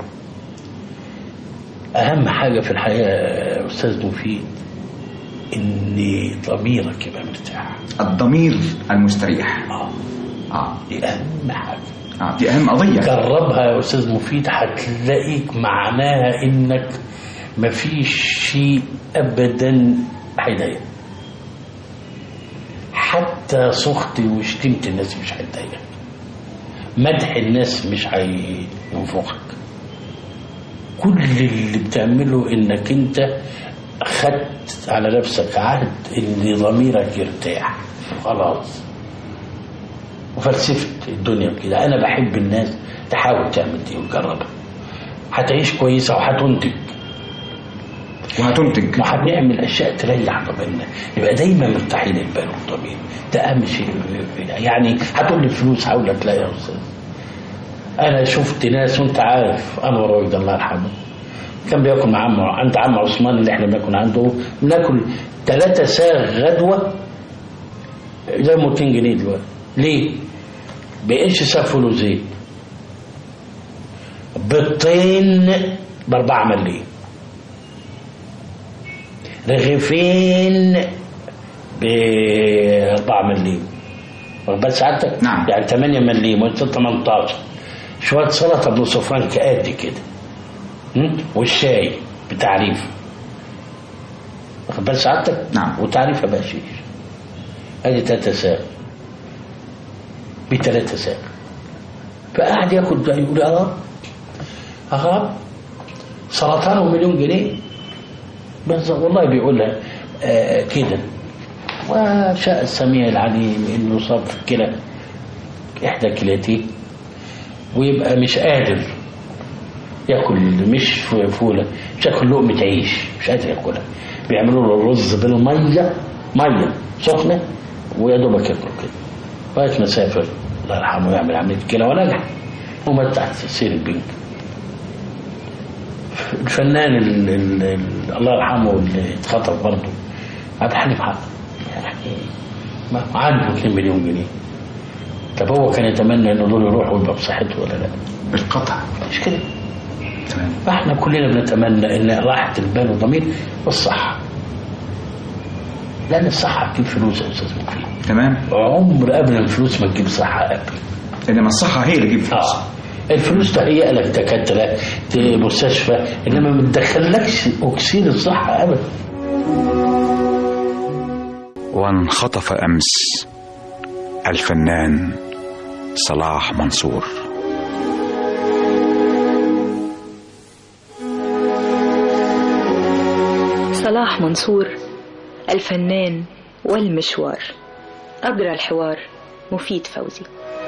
Speaker 3: أهم حاجة في الحياة يا أستاذ مفيد إن ضميرك يبقى مرتاح
Speaker 2: الضمير المستريح
Speaker 3: آه
Speaker 2: اه
Speaker 3: دي أهم حاجة
Speaker 2: اه دي اهم قضية
Speaker 3: جربها يا أستاذ مفيد هتلاقيك معناها إنك مفيش شيء أبدا هيضايقك حتى سخط وشتمت الناس مش هيضايقك مدح الناس مش هينفخك كل اللي بتعمله انك انت خدت على نفسك عهد ان ضميرك يرتاح خلاص وفلسفة الدنيا كده انا بحب الناس تحاول تعمل دي وتجربها هتعيش كويسة وهتنتج
Speaker 2: وهتنتج
Speaker 3: وهنعمل اشياء تريح ضميرنا يبقى دايما مرتاحين البال والضمير ده اهم شيء يعني هتقول لي الفلوس هقول لك لا يا استاذ انا شفت ناس وانت عارف انور وجد الله يرحمه كان بياكل مع عم عند عم عثمان اللي احنا بناكل عنده بناكل ثلاثة ساغ غدوة زي 200 جنيه دلوقتي ليه؟ بقرش سفل وزيت بيضتين بأربعة مليم رغيفين ب 4 مليم واخد بال سعادتك؟
Speaker 2: نعم.
Speaker 3: يعني 8 مليم وانت 18 شويه سلطه بنص فرنك قد كده م? والشاي بتعريف واخد بال سعادتك؟
Speaker 2: نعم.
Speaker 3: وتعريف يا بقشيش ادي تلاتة ساغ بتلاتة ساغ فقعد ياكل ده يقول يا رب يا رب سرطان ومليون جنيه بس والله بيقولها آه كده وشاء السميع العليم انه صاب في الكلى احدى كليتين ويبقى مش قادر ياكل مش ف- فوله مش ياكل لقمه عيش مش قادر ياكلها بيعملوا له الرز بالميه ميه سخنه ويا دوبك ياكل كده لغايه ما سافر الله يرحمه يعمل عمليه كلى ونجح ومات تحت سير البنك الفنان ال ال ال الله يرحمه اللي اتخطف برضه عبد الحليم حافظ يعني ما عنده 2 مليون جنيه طب هو كان يتمنى انه دول يروحوا ويبقى بصحته ولا لا
Speaker 2: بالقطع
Speaker 3: مش كده
Speaker 2: تمام
Speaker 3: فاحنا كلنا بنتمنى ان راحه البال والضمير والصحه لان الصحه تجيب فلوس يا استاذ مفيد
Speaker 2: تمام
Speaker 3: عمر ابدا الفلوس ما تجيب صحه ابدا
Speaker 2: انما الصحة هي اللي تجيب فلوس
Speaker 3: اه الفلوس تهيئ لك دكاتره ت- مستشفى انما ما تدخلكش اكسيد الصحه ابدا
Speaker 1: وانخطف أمس الفنان صلاح منصور
Speaker 5: صلاح
Speaker 6: صلاح منصور الفنان والمشوار أجرى الحوار مفيد فوزي